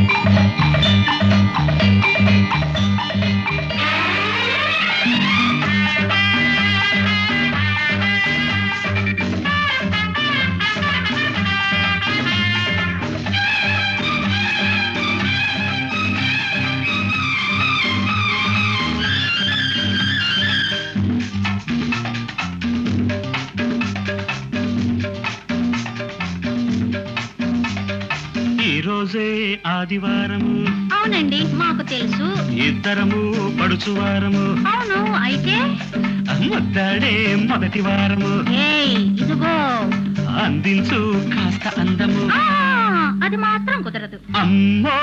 ఈ రోజే ఆదివారము అవునండి మాకు తెలుసు ఇద్దరము పడుచువారము అవును అయితే ముద్దాడే మొదటి వారము ఏయ్ ఇదిగో అందించు కాస్త అందము ఆ, అది మాత్రం కుదరదు అమ్మో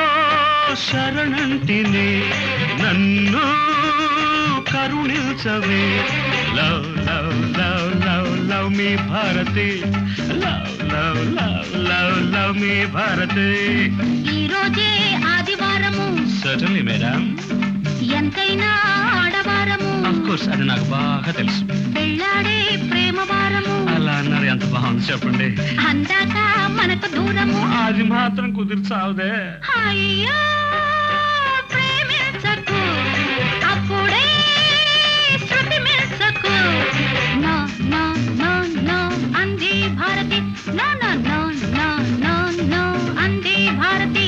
శరణంటిని నన్ను కరుణించవే love love love love love me Bharati love love love love love me Bharati ఈ రోజే ఆదివారము సటన్లీ మేడం ఎంతైనా ఆడవారము ఆఫ్ కోర్స్ అది నాకు బాగా తెలుసు పెళ్ళాడే ప్రేమ వారము అలా అన్నారు ఎంత బాగుంది చెప్పండి అందాక మనకు దూరము అది మాత్రం కుదిర్చావుదే అయ్యో ప్రేమించకు అప్పుడే శృతి మించకు నో నో నో నో అంది Bharati no no no no no no అంది భారతి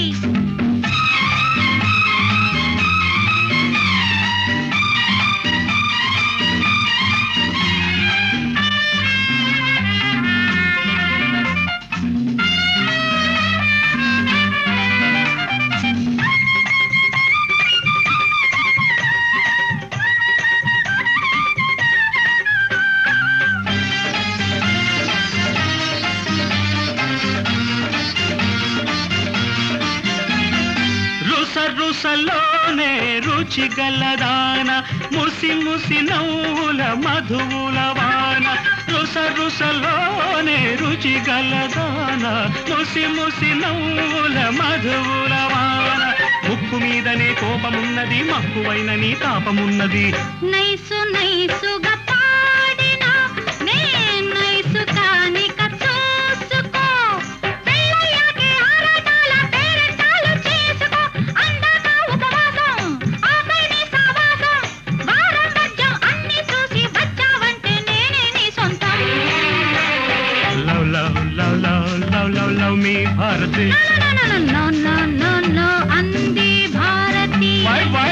రుస రుసలోనే రుచి గలదాన ముసి ముసి నవ్వుల మధువుల వాన రుస రుసలోనే రుచి గలదాన ముసి ముసి నవ్వుల మధువుల వాన ముక్కు మీదనే కోపమున్నది మక్కువైన నీ తాపమున్నది నైసు నైసుగా పాడినా నే నైసు కానిక చూసుకో పెళ్ళయ్యాకే ఆరాటాల పేరెంటాలు చేసుకో అందాక ఉపవాసం ఆపై నీ సావాసం వారం మధ్యం అన్ని చూసి వచ్చావంటే నేనే నీ సొంతం love love love love love love love me Bharati no no no no no no అంది భారతి వై వై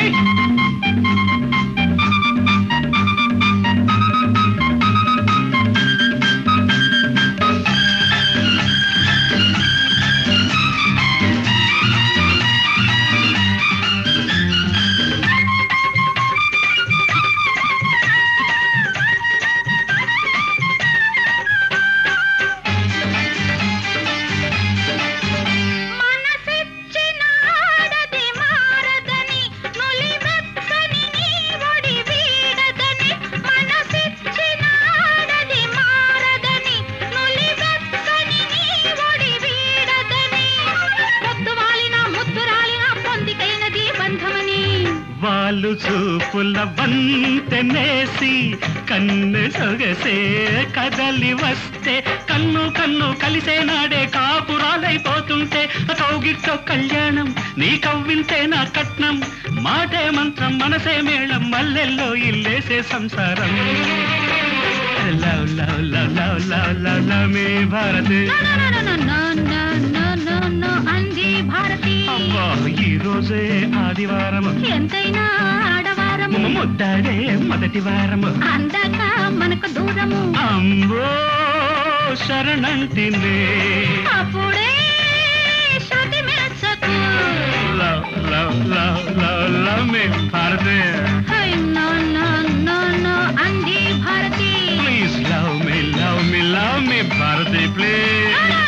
మనసిచ్చిన ఆడది మారదని నులిమెత్తని నీ ఒడి వీడదని మనసిచ్చిన ఆడది మారదని నులిమెత్తని నీ ఒడి వీడదని పొద్దు వాలిన ముద్దు రాలిన పొందికైనది బంధమని వాళ్ళు చూపుల వంతెనేసి కన్ను సొగసే కదలి వస్తే కన్ను కన్ను కలిసే నాడే కాపురాలైపోతుంటే కౌగిట్లో కళ్యాణం నీ కవ్వింతే నా కట్నం మాటే మంత్రం మనసే మేళం మల్లెల్లో ఇల్లేసే సంసారం love love love love love love love me Bharati no no no no no no no no అంది భారతి అబ్బా ఈ రోజే ఆదివారం ఎంతైనా ఆడవారము ముద్దాడే మొదటి వారము అందాక మనకు దూరము అమ్మో శరణంటింది అప్పుడే శృతి మెచ్చకు love love love love love me Bharati హై నో నో నో నో అంది Bharati please love me love me love me Bharati please